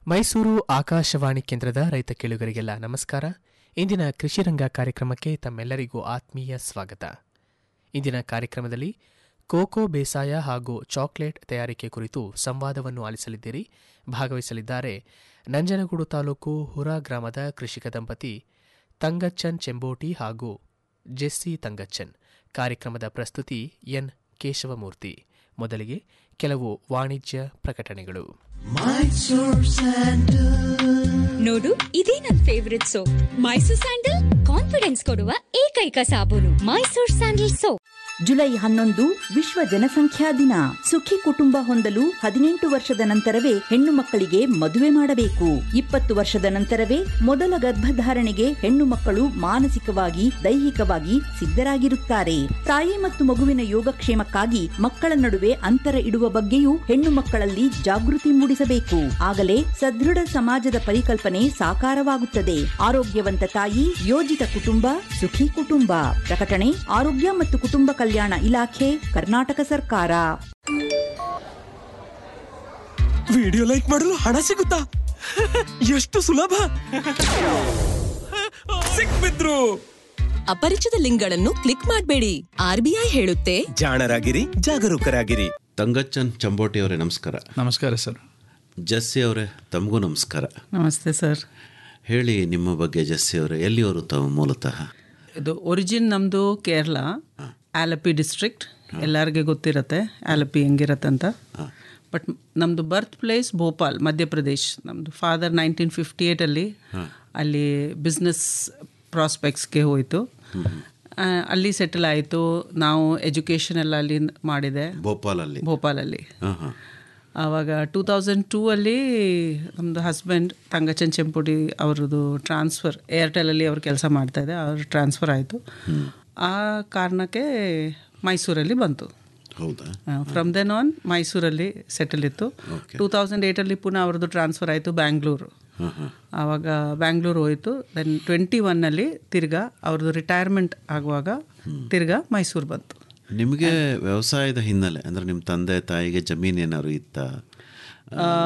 ಮೈಸೂರು ಆಕಾಶವಾಣಿ ಕೇಂದ್ರದ ರೈತ ಕೇಳುಗರಿಗೆಲ್ಲ ನಮಸ್ಕಾರ ಇಂದಿನ ಕೃಷಿರಂಗ ಕಾರ್ಯಕ್ರಮಕ್ಕೆ ತಮ್ಮೆಲ್ಲರಿಗೂ ಆತ್ಮೀಯ ಸ್ವಾಗತ ಇಂದಿನ ಕಾರ್ಯಕ್ರಮದಲ್ಲಿ ಕೋಕೋ ಬೇಸಾಯ ಹಾಗೂ ಚಾಕ್ಲೇಟ್ ತಯಾರಿಕೆ ಕುರಿತು ಸಂವಾದವನ್ನು ಆಲಿಸಲಿದ್ದೀರಿ ಭಾಗವಹಿಸಲಿದ್ದಾರೆ ನಂಜನಗೂಡು ತಾಲೂಕು ಹುರಾ ಗ್ರಾಮದ ಕೃಷಿಕ ದಂಪತಿ ತಂಗಚ್ಚನ್ ಚೆಂಬೋಟಿ ಹಾಗೂ ಜೆಸ್ಸಿ ತಂಗಚ್ಚನ್ ಕಾರ್ಯಕ್ರಮದ ಪ್ರಸ್ತುತಿ ಎನ್ ಕೇಶವಮೂರ್ತಿ ಮೊದಲಿಗೆ ಕೆಲವು ವಾಣಿಜ್ಯ ಪ್ರಕಟಣೆಗಳು ನೋಡು ಇದೇ ನನ್ favourite soap Mysore sandal confidence ಕೊಡುವ ಏಕೈಕ ಸಾಬೂನು ಮೈಸೂರ್ ಸ್ಯಾಂಡಲ್ ಸೋಪ್ ಜುಲೈ ಹನ್ನೊಂದು ವಿಶ್ವ ಜನಸಂಖ್ಯಾ ದಿನ ಸುಖಿ ಕುಟುಂಬ ಹೊಂದಲು ಹದಿನೆಂಟು ವರ್ಷದ ನಂತರವೇ ಹೆಣ್ಣು ಮಕ್ಕಳಿಗೆ ಮದುವೆ ಮಾಡಬೇಕು ಇಪ್ಪತ್ತು ವರ್ಷದ ನಂತರವೇ ಮೊದಲ ಗರ್ಭಧಾರಣೆಗೆ ಹೆಣ್ಣು ಮಕ್ಕಳು ಮಾನಸಿಕವಾಗಿ ದೈಹಿಕವಾಗಿ ಸಿದ್ಧರಾಗಿರುತ್ತಾರೆ ತಾಯಿ ಮತ್ತು ಮಗುವಿನ ಯೋಗಕ್ಷೇಮಕ್ಕಾಗಿ ಮಕ್ಕಳ ನಡುವೆ ಅಂತರ ಇಡುವ ಬಗ್ಗೆಯೂ ಹೆಣ್ಣು ಮಕ್ಕಳಲ್ಲಿ ಜಾಗೃತಿ ಮೂಡಿಸಬೇಕು ಆಗಲೇ ಸದೃಢ ಸಮಾಜದ ಪರಿಕಲ್ಪನೆ ಸಾಕಾರವಾಗುತ್ತದೆ ಆರೋಗ್ಯವಂತ ತಾಯಿ ಯೋಜಿತ ಕುಟುಂಬ ಸುಖಿ ಕುಟುಂಬ ಪ್ರಕಟಣೆ ಆರೋಗ್ಯ ಮತ್ತು ಕುಟುಂಬ ಕಲ್ಯಾಣ ಇಲಾಖೆ ಕರ್ನಾಟಕ ಸರ್ಕಾರ ವಿಡಿಯೋ ಲೈಕ್ ಮಾಡಲು ಹಣ ಸಿಗುತ್ತಾ ಎಷ್ಟು ಸುಲಭ ಸಿಕ್ಬಿದ್ರು ಅಪರಿಚಿತ ಲಿಂಕ್ಗಳನ್ನು ಕ್ಲಿಕ್ ಮಾಡಬೇಡಿ ಆರ್ಬಿಐ ಹೇಳುತ್ತೆ ಜಾಣರಾಗಿರಿ ಜಾಗರೂಕರಾಗಿರಿ ತಂಗಚ್ಚನ್ ಚಂಬೋಟಿ ಅವರೇ ನಮಸ್ಕಾರ ನಮಸ್ಕಾರ ಸರ್ ಜಸ್ಸಿ ಅವರೇ ತಮಗೂ ನಮಸ್ಕಾರ ನಮಸ್ತೆ ಸರ್ ಹೇಳಿ ನಿಮ್ಮ ಬಗ್ಗೆ ಜಸ್ಸಿ ಅವರೇ ಎಲ್ಲಿಯವರು ತಾವು ಮೂಲತಃ ಇದು ಒರಿಜಿನ್ ನಮ್ಮದು ಕೇರಳ ಆಲಪಿ ಡಿಸ್ಟ್ರಿಕ್ಟ್ ಎಲ್ಲರಿಗೆ ಗೊತ್ತಿರತ್ತೆ ಆಲಪಿ ಹೆಂಗಿರತ್ತೆ ಅಂತ ಬಟ್ ನಮ್ಮದು ಬರ್ತ್ ಪ್ಲೇಸ್ ಭೋಪಾಲ್ ಮಧ್ಯಪ್ರದೇಶ್ ನಮ್ಮದು ಫಾದರ್ ನೈನ್ಟೀನ್ ಫಿಫ್ಟಿ ಏಯ್ಟಲ್ಲಿ ಅಲ್ಲಿ ಬಿಸ್ನೆಸ್ ಪ್ರಾಸ್ಪೆಕ್ಟ್ಸ್ಗೆ ಹೋಯಿತು ಅಲ್ಲಿ ಸೆಟಲ್ ಆಯಿತು ನಾವು ಎಜುಕೇಷನ್ ಎಲ್ಲ ಅಲ್ಲಿ ಮಾಡಿದೆ ಭೋಪಾಲಲ್ಲಿ ಭೋಪಾಲಲ್ಲಿ ಹಾಂ ಹಾಂ ಆವಾಗ ಟೂ ತೌಸಂಡ್ ಟೂ ಅಲ್ಲಿ ನಮ್ಮದು ಹಸ್ಬೆಂಡ್ ತಂಗಚನ್ ಚೆಂಪುಡಿ ಅವ್ರದ್ದು ಟ್ರಾನ್ಸ್ಫರ್ ಏರ್ಟೆಲಲ್ಲಿ ಅವ್ರು ಕೆಲಸ ಮಾಡ್ತಾಯಿದ್ದೆ ಅವ್ರ ಟ್ರಾನ್ಸ್ಫರ್ ಆಯಿತು ಆ ಕಾರಣಕ್ಕೆ ಮೈಸೂರಲ್ಲಿ ಬಂತು ಹೌದಾ ಫ್ರಮ್ ದೆನ್ ಆನ್ ಮೈಸೂರಲ್ಲಿ ಸೆಟಲ್ ಇತ್ತು ಟೂ ತೌಸಂಡ್ ಏಯ್ಟಲ್ಲಿ ಪುನಃ ಅವ್ರದ್ದು ಟ್ರಾನ್ಸ್ಫರ್ ಆಯಿತು ಬ್ಯಾಂಗ್ಳೂರು ಹಾಂ ಹಾಂ ಆವಾಗ ಬ್ಯಾಂಗ್ಳೂರು ಹೋಯಿತು ದೆನ್ ಟ್ವೆಂಟಿ ಒನ್ನಲ್ಲಿ ತಿರ್ಗಾ ಅವ್ರದ್ದು ರಿಟೈರ್ಮೆಂಟ್ ಆಗುವಾಗ ತಿರ್ಗಾ ಮೈಸೂರು ಬಂತು ನಿಮಗೆ ವ್ಯವಸಾಯದ ಹಿನ್ನೆಲೆ ಅಂದರೆ ನಿಮ್ಮ ತಂದೆ ತಾಯಿಗೆ ಜಮೀನು ಏನಾದ್ರು ಇತ್ತಾ